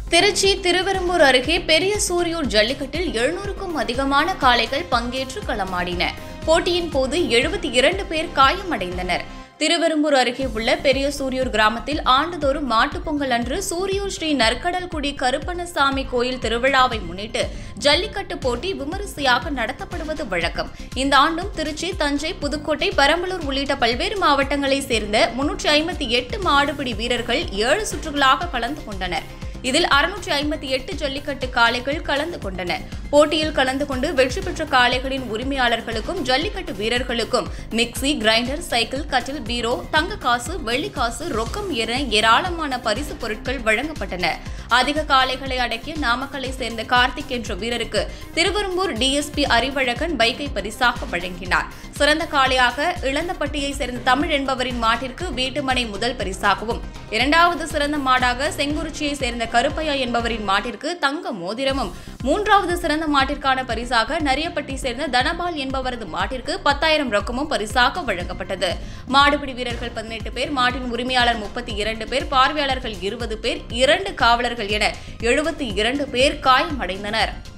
திருச்சி திருவெரும்பூர் அருகே பெரிய சூரியூர் ஜல்லிக்கட்டில் எழுநூறுக்கும் அதிகமான காளைகள் பங்கேற்று களமாடின போட்டியின் போது எழுபத்தி இரண்டு பேர் காயமடைந்தனர் திருவெரும்பூர் அருகே உள்ள பெரிய சூரியூர் கிராமத்தில் ஆண்டுதோறும் மாட்டுப் பொங்கல் அன்று சூரியூர் ஸ்ரீ நற்கடல்குடி கருப்பணசாமி கோயில் திருவிழாவை முன்னிட்டு ஜல்லிக்கட்டு போட்டி விமரிசையாக நடத்தப்படுவது வழக்கம் இந்த ஆண்டும் திருச்சி தஞ்சை புதுக்கோட்டை பெரம்பலூர் உள்ளிட்ட பல்வேறு மாவட்டங்களைச் சேர்ந்த முன்னூற்றி ஐம்பத்தி எட்டு மாடுபிடி வீரர்கள் ஏழு சுற்றுகளாக கலந்து கொண்டனர் இதில் அறுநூற்றி ஐம்பத்தி எட்டு ஜல்லிக்கட்டு காளைகள் கலந்து கொண்டன போட்டியில் கலந்து கொண்டு வெற்றி பெற்ற காளைகளின் உரிமையாளர்களுக்கும் ஜல்லிக்கட்டு வீரர்களுக்கும் மிக்சி கிரைண்டர் சைக்கிள் கட்டில் பீரோ தங்க காசு வெள்ளி காசு ரொக்கம் என ஏராளமான பரிசு பொருட்கள் வழங்கப்பட்டன அதிக காளைகளை அடக்கிய நாமக்கலை சேர்ந்த கார்த்திக் என்ற வீரருக்கு திருவெரும்பூர் டிஎஸ்பி அறிவழகன் பைக்கை பரிசாக வழங்கினார் சிறந்த காளையாக இளந்தப்பட்டியை சேர்ந்த தமிழ் என்பவரின் மாட்டிற்கு வீட்டுமனை முதல் பரிசாகவும் இரண்டாவது சிறந்த மாடாக செங்குறிச்சியை சேர்ந்த கருப்பையா என்பவரின் மாட்டிற்கு தங்க மோதிரமும் மூன்றாவது சிறந்த மாட்டிற்கான பரிசாக நரியப்பட்டி சேர்ந்த தனபால் என்பவரது மாட்டிற்கு பத்தாயிரம் ரொக்கமும் பரிசாக வழங்கப்பட்டது மாடுபிடி வீரர்கள் பதினெட்டு பேர் மாட்டின் உரிமையாளர் முப்பத்தி இரண்டு பேர் பார்வையாளர்கள் இருபது பேர் இரண்டு காவலர்கள் என எழுபத்தி இரண்டு பேர் காயமடைந்தனர்